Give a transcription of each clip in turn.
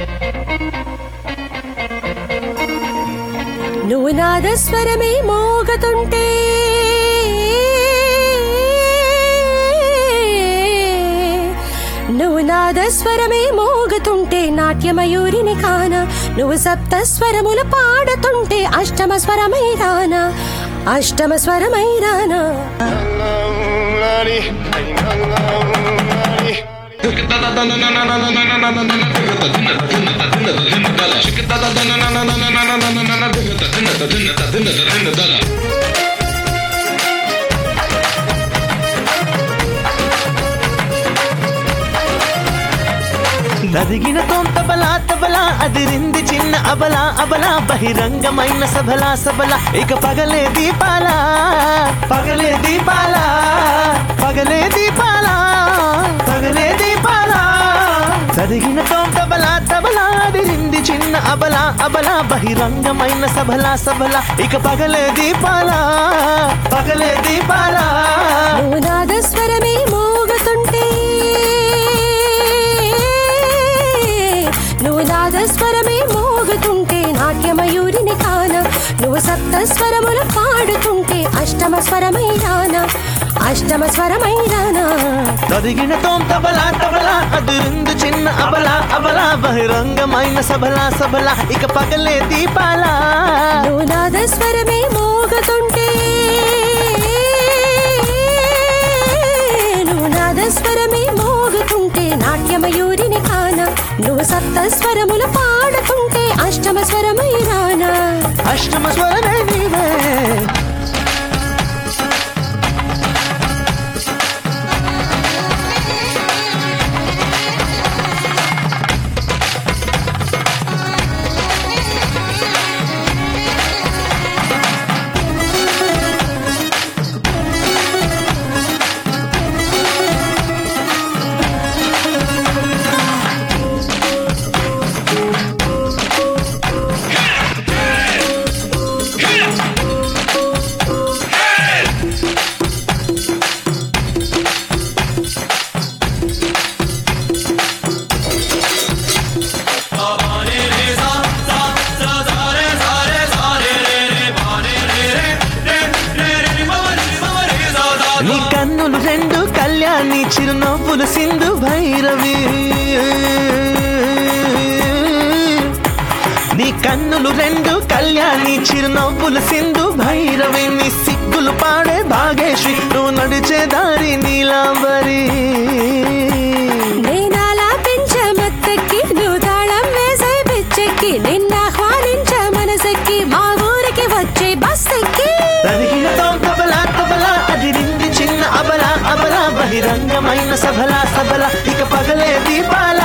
నువ్వు నాదస్వరమే మోగతుంటే నువ్వు నాదస్వరమే మోగుతుంటే నాట్యమయూరిని కాన నువ్వు సప్త స్వరములు పాడుతుంటే అష్టమ స్వరమై రానా అష్టమ స్వరమై రానా నదిగిన తోంతబలా తబలా అదిరింది చిన్న అబలా అబలా బహిరంగమైన సభలా సబలా ఇక పగలే దీపాల పగలే దీపాల పగలే దీపాల పగలే దీపాల చదిగిన తోంతబలా తబలా అదిరింది చిన్న అబలా అబలా బహిరంగమైన సభలా సబలా ఇక పగలే దీపాల పగలే దీపాల నువ్వు నాదస్వరమే మోగుతుంటే నువ్వు నాదస్వరమే మోగుతుంటే నాట్యమయూరిని కాన నువ్వు సప్త స్వరములు పాడుతుంటే అష్టమ స్వరమై రానా అష్టమ స్వరమై రానా తదిగిన తోం తబలా తబలా అదురుందు చిన్న అబలా అబలా బహిరంగమైన సబలా సబలా ఇక పగలే దీపాల నువ్వు నాదస్వరమే మోగుతుంటే నువ్వు నాదస్వరమే మోగుతుంటే నాట్యమయూరిని కాన నువ్వు సప్త స్వరములు పాడుతుంటే అష్టమ స్వరమై రానా అష్టమ స్వరమే నీవే నీ కన్నులు రెండు కళ్యాణి చిరునవ్వులు సింధు భైరవి నీ కన్నులు రెండు కళ్యాణి చిరునవ్వులు సింధు భైరవి నీ సిగ్గులు పాడే భాగేశ్వరి నువ్వు నడిచే దారి నీలాంబరి నేనాలా పెంచమత్తకి నువ్వు తాళం వేసే పిచ్చెక్కి నిన్న ఆహ్వానించ మనసెక్కి మా ఊరికి వచ్చే బస్సెక్కి తరిగిన తోం తబలా తబలా అది నింది చిన్న అబలా అబలా బహిరంగమైన సభలా సబలా ఇక పగలే దీపాల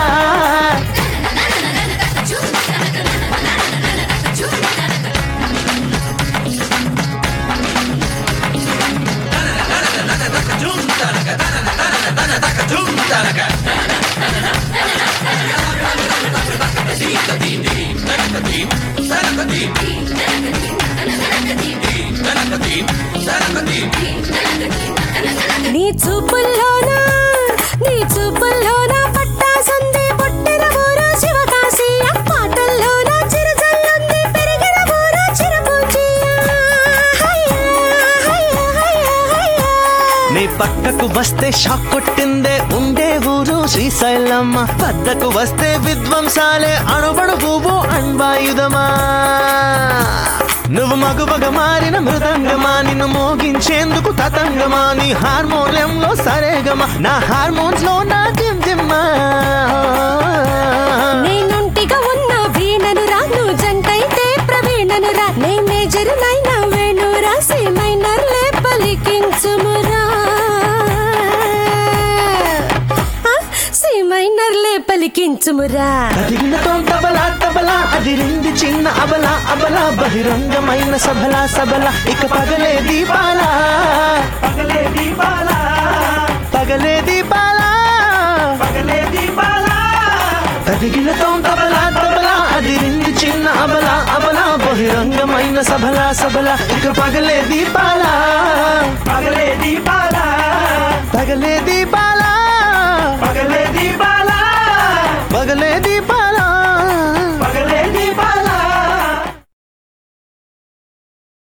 నీ చూపుల్లోనా నీ చూపుల్లోనా పట్టాసంది పుట్టిన ఊరు శివకాశి ఆ పాటల్లోనా చిరుజల్లుంది పెరిగిన ఊరు చిరపూచియా హయ్యా హయ్యా హయ్యా హయ్యా నీ పక్కకు వస్తే షాక్ కొట్టిందే ఉండే ఊరు శ్రీశైలమ్మ పద్దకు వస్తే విధ్వంసాలే అణుబణువు అణ్వాయుధమా నువ్వు మగువగ మారిన మృదంగమా నిన్ను మోగించేందుకు తతంగమా నీ హార్మోనియంలో సరేగమా నా హార్మోన్స్ లో నా జిమ్ జిమ్మా నేనుంటిగా ఉన్న వీణను రా నువ్వు జంటైతే ప్రవీణను రా నే మేజర్ నైనా వేణు రాసి మైనర్ లే పలికించుమురా ఆ, సి మైనర్ లే పలికించుమురా అదిగిన తబలా తబలా అదిరింది చిన్న అబల అబల బహిరంగమైన సభల సబల ఇక పగలే దీపాల పగలే దీపాల పగలే దీపాల పగలే దీపాల అదిగిన తబలా తబలా అదిరింది చిన్న అబల అబల బహిరంగమైన సభల సబల ఇక పగలే దీపాల పగలే దీపాల పగలే దీపాల పగలే దీపాల పగలే దీపాల